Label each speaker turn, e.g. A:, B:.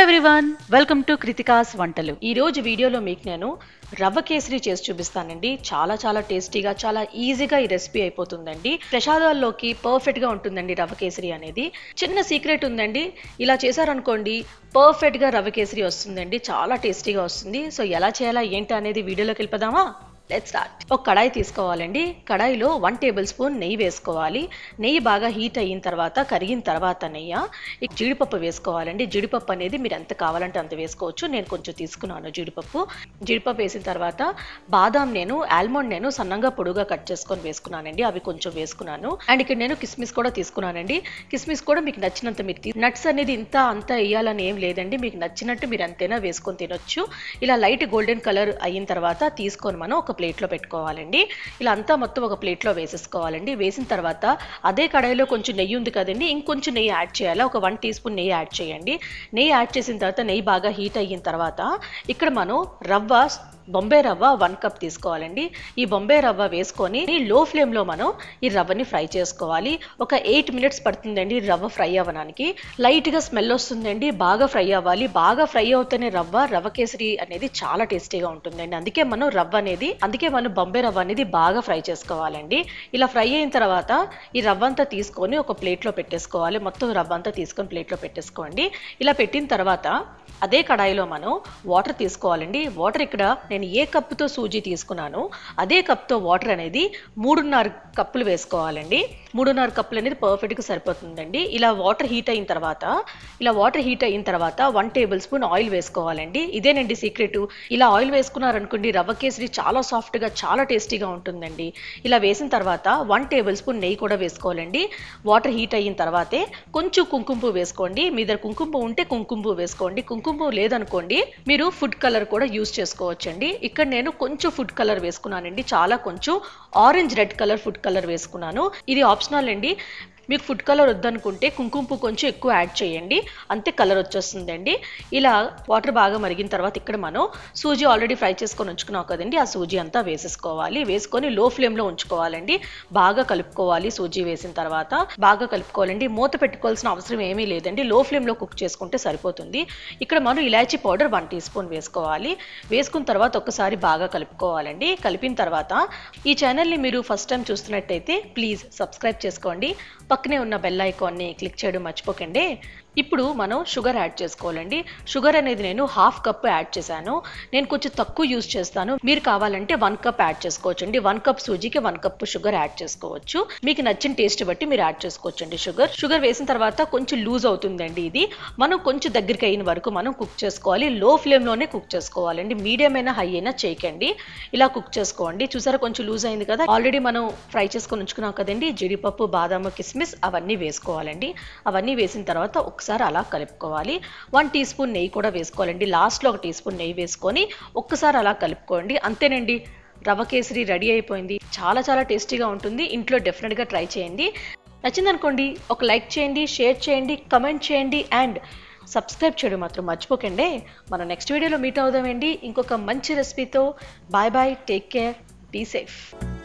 A: everyone welcome to Kritika's వంటలు ఈ రోజు వీడియోలో మీకు నేను రవ్వ కేసరి చేసి చూపిస్తానండి చాలా చాలా టేస్టీగా చాలా ఈజీగా ఈ రెసిపీ అయిపోతుందండి ప్రసాదాల్లోకి పర్ఫెక్ట్ గా ఉంటుందండి రవ్వ కేసరి అనేది చిన్న సీక్రెట్ ఉందండి ఇలా చేశారనుకోండి పర్ఫెక్ట్ గా రవ్వ కేసరి వస్తుందండి చాలా టేస్టీగా వస్తుంది సో ఎలా చేయాలా ఏంటి అనేది వీడియోలోకి వెళ్ళిపోదామా లెట్ స్టార్ట్ ఒక కడాయి తీసుకోవాలండి కడాయిలో వన్ టేబుల్ స్పూన్ నెయ్యి వేసుకోవాలి నెయ్యి బాగా హీట్ అయిన తర్వాత కరిగిన తర్వాత నెయ్యి ఈ జీడిపప్పు వేసుకోవాలండి జీడిపప్పు అనేది మీరు ఎంత కావాలంటే అంత వేసుకోవచ్చు నేను కొంచెం తీసుకున్నాను జీడిపప్పు జీడిపప్పు వేసిన తర్వాత బాదాం నేను ఆల్మండ్ నేను సన్నంగా పొడుగా కట్ చేసుకొని వేసుకున్నానండి అవి కొంచెం వేసుకున్నాను అండ్ ఇక్కడ నేను కిస్మిస్ కూడా తీసుకున్నానండి కిస్మిస్ కూడా మీకు నచ్చినంత మీరు తీ- నట్స్ అనేది ఇంత అంత వేయాలని ఏం లేదండి మీకు నచ్చినట్టు మీరు అంతైనా వేసుకొని తినొచ్చు ఇలా లైట్ గోల్డెన్ కలర్ అయిన తర్వాత తీసుకొని మనం ఒక ప్లేట్లో పెట్టుకోవాలండి ఇలా అంతా మొత్తం ఒక ప్లేట్లో వేసేసుకోవాలండి వేసిన తర్వాత అదే కడాయిలో కొంచెం నెయ్యి ఉంది కదండి ఇంకొంచెం నెయ్యి యాడ్ చేయాలి ఒక వన్ టీ స్పూన్ నెయ్యి యాడ్ చేయండి నెయ్యి యాడ్ చేసిన తర్వాత నెయ్యి బాగా హీట్ అయిన తర్వాత ఇక్కడ మనం రవ్వ బొంబే రవ్వ వన్ కప్ తీసుకోవాలండి ఈ బొంబే రవ్వ వేసుకొని లో ఫ్లేమ్లో మనం ఈ రవ్వని ఫ్రై చేసుకోవాలి ఒక ఎయిట్ మినిట్స్ పడుతుందండి ఈ రవ్వ ఫ్రై అవ్వడానికి లైట్గా స్మెల్ వస్తుందండి బాగా ఫ్రై అవ్వాలి బాగా ఫ్రై అవుతూనే రవ్వ రవ్వ కేసరి అనేది చాలా టేస్టీగా ఉంటుందండి అందుకే మనం రవ్వ అనేది అందుకే మనం బొంబే రవ్వ అనేది బాగా ఫ్రై చేసుకోవాలండి ఇలా ఫ్రై అయిన తర్వాత ఈ రవ్వ అంతా తీసుకొని ఒక ప్లేట్లో పెట్టేసుకోవాలి మొత్తం రవ్వ అంతా తీసుకొని ప్లేట్లో పెట్టేసుకోండి ఇలా పెట్టిన తర్వాత అదే కడాయిలో మనం వాటర్ తీసుకోవాలండి వాటర్ ఇక్కడ నేను ఏ కప్పుతో సూజీ తీసుకున్నానో అదే కప్తో వాటర్ అనేది మూడున్నర కప్పులు వేసుకోవాలండి మూడున్నర కప్పులు అనేది పర్ఫెక్ట్గా సరిపోతుందండి ఇలా వాటర్ హీట్ అయిన తర్వాత ఇలా వాటర్ హీట్ అయిన తర్వాత వన్ టేబుల్ స్పూన్ ఆయిల్ వేసుకోవాలండి ఇదేనండి సీక్రెట్ ఇలా ఆయిల్ వేసుకున్నారనుకోండి రవ్వ కేసరి చాలా సాఫ్ట్గా చాలా టేస్టీగా ఉంటుందండి ఇలా వేసిన తర్వాత వన్ టేబుల్ స్పూన్ నెయ్యి కూడా వేసుకోవాలండి వాటర్ హీట్ అయిన తర్వాతే కొంచెం కుంకుమ పువ్వు వేసుకోండి మీ దగ్గర కుంకుమ పువ్వు ఉంటే కుంకుమ పువ్వు వేసుకోండి కుంకుమ పువ్వు లేదనుకోండి మీరు ఫుడ్ కలర్ కూడా యూస్ చేసుకోవచ్చండి ఇక్కడ నేను కొంచెం ఫుడ్ కలర్ వేసుకున్నానండి చాలా కొంచెం orange red colour food colour వేసుకున్నాను ఇది ఆప్షనల్ అండి మీకు ఫుడ్ కలర్ వద్దనుకుంటే కుంకుమ పువ్వు కొంచెం ఎక్కువ యాడ్ చేయండి అంతే కలర్ వచ్చేస్తుందండి ఇలా వాటర్ బాగా మరిగిన తర్వాత ఇక్కడ మనం సూజీ ఆల్రెడీ ఫ్రై చేసుకొని ఉంచుకున్నాం కదండి ఆ సూజీ అంతా వేసేసుకోవాలి వేసుకొని లో ఫ్లేమ్లో ఉంచుకోవాలండి బాగా కలుపుకోవాలి సూజీ వేసిన తర్వాత బాగా కలుపుకోవాలండి మూత పెట్టుకోవాల్సిన అవసరం ఏమీ లేదండి లో ఫ్లేమ్లో కుక్ చేసుకుంటే సరిపోతుంది ఇక్కడ మనం elaichi powder one teaspoon వేసుకోవాలి వేసుకున్న తర్వాత ఒకసారి బాగా కలుపుకోవాలండి కలిపిన తర్వాత ఈ ఛానల్ని మీరు ఫస్ట్ టైం చూస్తున్నట్టయితే ప్లీజ్ సబ్స్క్రైబ్ చేసుకోండి పక్కనే ఉన్న బెల్ ఐకాన్ని క్లిక్ చేయడం మర్చిపోకండి ఇప్పుడు మనం షుగర్ యాడ్ చేసుకోవాలండి షుగర్ అనేది నేను హాఫ్ కప్ యాడ్ చేశాను నేను కొంచెం తక్కువ యూస్ చేస్తాను మీరు కావాలంటే వన్ కప్ యాడ్ చేసుకోవచ్చు అండి వన్ కప్ సూజీకి వన్ కప్ షుగర్ యాడ్ చేసుకోవచ్చు మీకు నచ్చిన టేస్ట్ బట్టి మీరు యాడ్ చేసుకోవచ్చు అండి షుగర్ షుగర్ వేసిన తర్వాత కొంచెం లూజ్ అవుతుందండి ఇది మనం కొంచెం దగ్గరికి అయిన వరకు మనం కుక్ చేసుకోవాలి లో ఫ్లేమ్లోనే కుక్ చేసుకోవాలండి మీడియం అయినా హై అయినా చేయకండి ఇలా కుక్ చేసుకోండి చూసారా కొంచెం లూజ్ అయింది కదా ఆల్రెడీ మనం ఫ్రై చేసుకొని ఉంచుకున్నాం కదండి జీడిపప్పు బాదాము కిస్మిస్ అవన్నీ వేసుకోవాలండి అవన్నీ వేసిన తర్వాత ఒకసారి అలా కలుపుకోవాలి వన్ టీ స్పూన్ నెయ్యి కూడా వేసుకోవాలండి లాస్ట్లో ఒక టీ స్పూన్ నెయ్యి వేసుకొని ఒక్కసారి అలా కలుపుకోండి అంతేనండి రవ్వ కేసరి రెడీ అయిపోయింది చాలా చాలా టేస్టీగా ఉంటుంది ఇంట్లో డెఫినెట్గా ట్రై చేయండి నచ్చిందనుకోండి ఒక లైక్ చేయండి షేర్ చేయండి కమెంట్ చేయండి అండ్ సబ్స్క్రైబ్ చేయడం మాత్రం మర్చిపోకండి మనం నెక్స్ట్ వీడియోలో మీట్ అవుదామండి ఇంకొక మంచి రెసిపీతో bye bye take care be safe